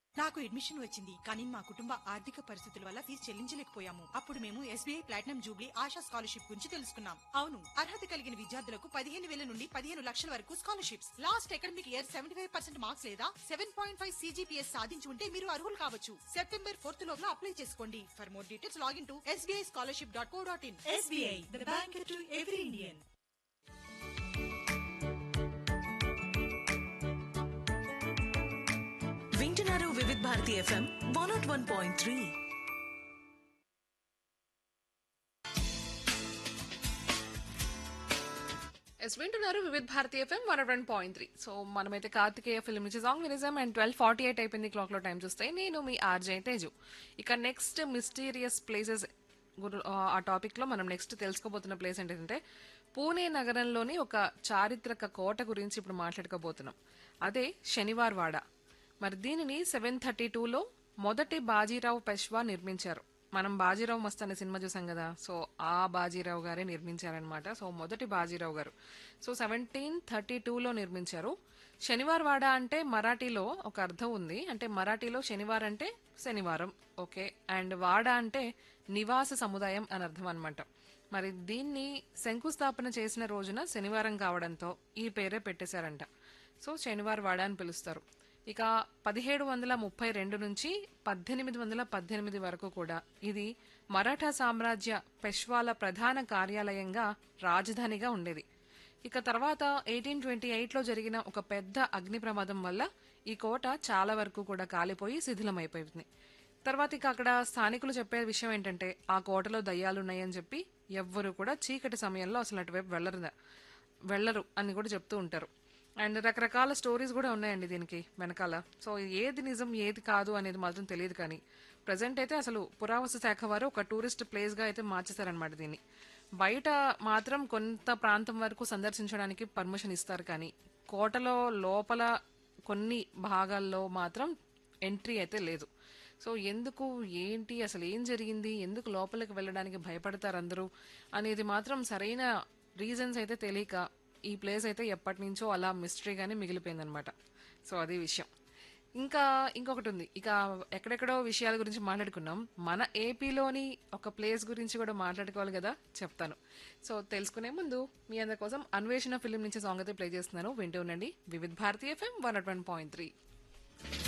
నాకు అడ్మిషన్ వచ్చింది కానీ మా కుటుంబ ఆర్థిక పరిస్థితుల వల్ల ఫీజు చెల్లించలేకపోయాము అప్పుడు మేము SBI platinum jubilee Asha scholarship గురించి తెలుసుకున్నాం అవును అర్హత కలిగిన విద్యార్థులకు పదిహేను వేల నుండి పదిహేను లక్షల వరకు scholarships last academic year seventy five percent marks లేదా సెవెన్ పాయింట్ ఫైవ్ సీజీపీఎస్ సాధించి ఉంటే మీరు అర్హులు కావచ్చు సెప్టెంబర్ ఫోర్త్ లోపల అప్లై చేసుకోండి for more details login to SBI scholarship dot co dot in SBI the bank to every Indian వింటున్నారు Vividh Bharati FM one naught one point three ఎస్ వింటున్నారు Vividh Bharati FM one one point three so మనమైతే Karthikeya film నుంచి song వినిజం and twelve forty eight అయిపోయింది clock లో time చూస్తే నేను మీ ఆర్జే తేజు ఇక నెక్స్ట్ మిస్టీరియస్ ప్లేసెస్ ఆ టాపిక్ లో మనం నెక్స్ట్ తెలుసుకోబోతున్న ప్లేస్ ఏంటంటే పూణే నగరంలోని ఒక చారిత్రక కోట గురించి ఇప్పుడు మాట్లాడుకోబోతున్నాం అదే శనివార్ వాడ మరి దీనిని సెవెన్ థర్టీ టూలో మొదటి బాజీరావు పెష్వా నిర్మించారు మనం బాజీరావు మస్త్ అనే సినిమా చూసాం కదా సో ఆ బాజీరావు గారే నిర్మించారనమాట సో మొదటి బాజీరావు గారు సో సెవెంటీన్ థర్టీ టూలో నిర్మించారు శనివార్ వాడ అంటే మరాఠీలో ఒక అర్థం ఉంది అంటే మరాఠీలో శనివారం అంటే శనివారం ఓకే అండ్ వాడ అంటే నివాస సముదాయం అని అర్థం అనమాట మరి దీన్ని శంకుస్థాపన చేసిన రోజున శనివారం కావడంతో ఈ పేరే పెట్టేశారంట సో శనివార్ వాడ అని పిలుస్తారు ఇక పదిహేడు వందల ముప్పై రెండు నుంచి పద్దెనిమిది వందల పద్దెనిమిది వరకు కూడా ఇది మరాఠా సామ్రాజ్య పెష్వాల ప్రధాన కార్యాలయంగా రాజధానిగా ఉండేది ఇక తర్వాత ఎయిటీన్ ట్వంటీ ఎయిట్లో జరిగిన ఒక పెద్ద అగ్ని ప్రమాదం వల్ల ఈ కోట చాలా వరకు కూడా కాలిపోయి శిథిలమైపోయింది తర్వాత ఇక అక్కడ స్థానికులు చెప్పే విషయం ఏంటంటే ఆ కోటలో దయ్యాలున్నాయని చెప్పి ఎవ్వరు కూడా చీకటి సమయంలో అసలు అటువైపు వెళ్ళరు వెళ్ళరు అని కూడా చెప్తూ ఉంటారు అండ్ రకరకాల స్టోరీస్ కూడా ఉన్నాయండి దీనికి వెనకాల సో ఏది నిజం ఏది కాదు అనేది మాత్రం తెలియదు కానీ ప్రజెంట్ అయితే అసలు పురావస్తు శాఖ వారు ఒక టూరిస్ట్ ప్లేస్ గా అయితే మార్చేశారనమాట దీన్ని బయట మాత్రం కొంత ప్రాంతం వరకు సందర్శించడానికి పర్మిషన్ ఇస్తారు కానీ కోటలో లోపల కొన్ని భాగాల్లో మాత్రం ఎంట్రీ అయితే లేదు సో ఎందుకు ఏంటి అసలు ఏం జరిగింది ఎందుకు లోపలికి వెళ్ళడానికి భయపడతారు అందరూ అనేది మాత్రం సరైన రీజన్స్ అయితే తెలియక ఈ ప్లేస్ అయితే ఎప్పటి నుంచో అలా మిస్టరీగానే మిగిలిపోయిందనమాట సో అది విషయం ఇంకా ఇంకొకటి ఉంది ఇక ఎక్కడెక్కడో విషయాల గురించి మాట్లాడుకున్నాం మన ఏపీలోని ఒక ప్లేస్ గురించి కూడా మాట్లాడుకోవాలి కదా చెప్తాను సో తెలుసుకునే ముందు మీ అందరి కోసం అన్వేషణ ఫిలిం నుంచి సాంగ్ అయితే ప్లే చేస్తున్నాను వింటూ ఉండండి Vividh Bharati FM one point three